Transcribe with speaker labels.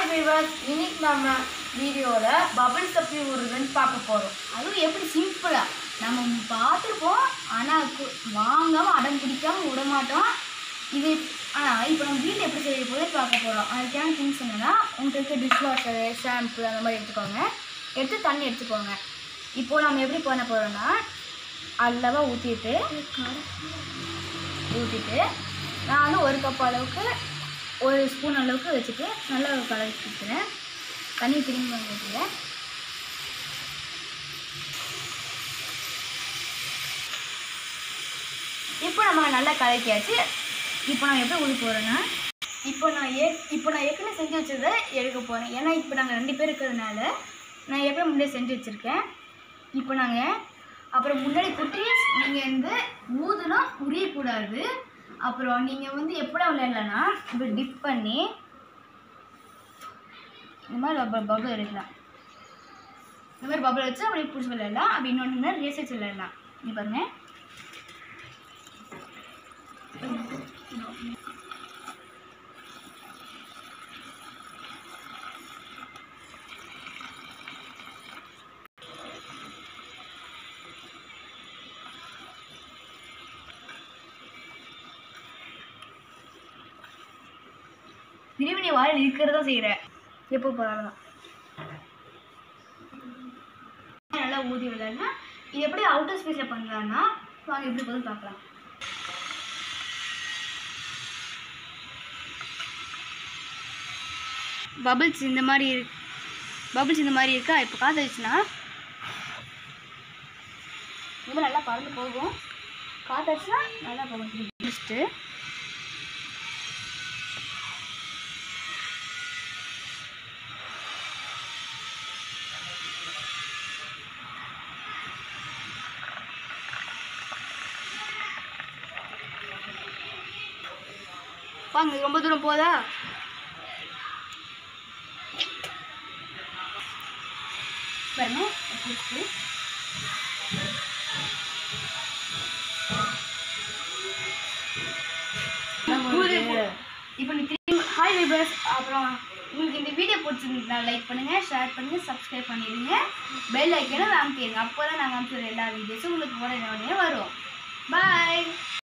Speaker 1: Viewers இன்னைக்கு நம்ம வீடியோவில் பபிள்ஸ் எப்படி ஊறுதுன்னு பார்க்க போகிறோம்
Speaker 2: அதுவும் எப்படி சிம்பிளாக நம்ம பார்த்துருப்போம் ஆனால் வாங்காமல் அடம் பிடிக்காம விட மாட்டோம் இது ஆனால் இப்போ நம்ம வீட்டில் எப்படி செய்ய போது பார்க்க போகிறோம் அதுக்கான திங்ஸ் என்னன்னா உங்களுக்கு டிஷ் வாஷரு ஷாம்பு அந்த மாதிரி எடுத்துக்கோங்க எடுத்து தண்ணி எடுத்துக்கோங்க இப்போது நம்ம எப்படி பண்ண போகிறோம்னா அல்லவா ஊற்றிட்டு ஊற்றிட்டு நான் வந்து ஒரு கப் அளவுக்கு ஒரு ஸ்பூன் அளவுக்கு வச்சுட்டு நல்லா கலக்கி கொடுக்குறேன் தண்ணி திரும்பி வந்துக்கிறேன் இப்போ நம்ம நல்லா கலக்கியாச்சு இப்போ நான் எப்படி ஊற்றி போகிறேன்னா இப்போ நான் ஏ இப்போ நான் ஏற்கனவே செஞ்சு வச்சதை எடுக்க போகிறேன் ஏன்னா இப்போ நாங்கள் ரெண்டு பேர் இருக்கிறதுனால நான் ஏற்கனவே முன்னாடி செஞ்சு வச்சுருக்கேன் இப்போ நாங்கள் அப்புறம் முன்னாடி குட்டி நீங்கள் வந்து ஊதுனா உரியக்கூடாது அப்புறம் நீங்கள் வந்து எப்படி விளையாடலாம்னா இப்படி டிப் பண்ணி இந்த மாதிரி பபுள் பபுள் எடுக்கலாம் இந்த மாதிரி பபுள் வச்சு அப்படியே பிடிச்சி விளையாடலாம் அப்படி இன்னொன்று ரேஸ் வச்சு விளையாடலாம் நீ பாருங்க திரும்பி நீ வாயில் இருக்கிறதா செய்கிற எப்போ போகிறாலும் நல்லா ஊதி விளையாடுனா இது எப்படி அவுட்டர் ஸ்பேஸில் பண்ணலான்னா வாங்க எப்படி போதும் பார்க்கலாம் பபிள்ஸ் இந்த மாதிரி இருக்கு பபிள்ஸ் இந்த மாதிரி இருக்கா இப்போ காற்று வச்சுன்னா இது நல்லா பறந்து போகும் காற்று வச்சுன்னா நல்லா போகும் முடிச்சுட்டு வாங்க இது ரொம்ப தூரம் போதா பாருங்க வச்சிருக்கு. இப்போ நீ திரும்பி ஹாய் விபர்ஸ் அப்புறம் உங்களுக்கு இந்த வீடியோ பிடிச்சிருந்தா லைக் பண்ணுங்கள் ஷேர் பண்ணுங்கள் சப்ஸ்கிரைப் பண்ணிடுங்க பெல் ஐக்கனை அமைக்கிடுங்க அப்போ தான் நாங்கள் அனுப்பிச்சுற எல்லா வீடியோஸும் உங்களுக்கு உடனே உடனே வரும் பாய்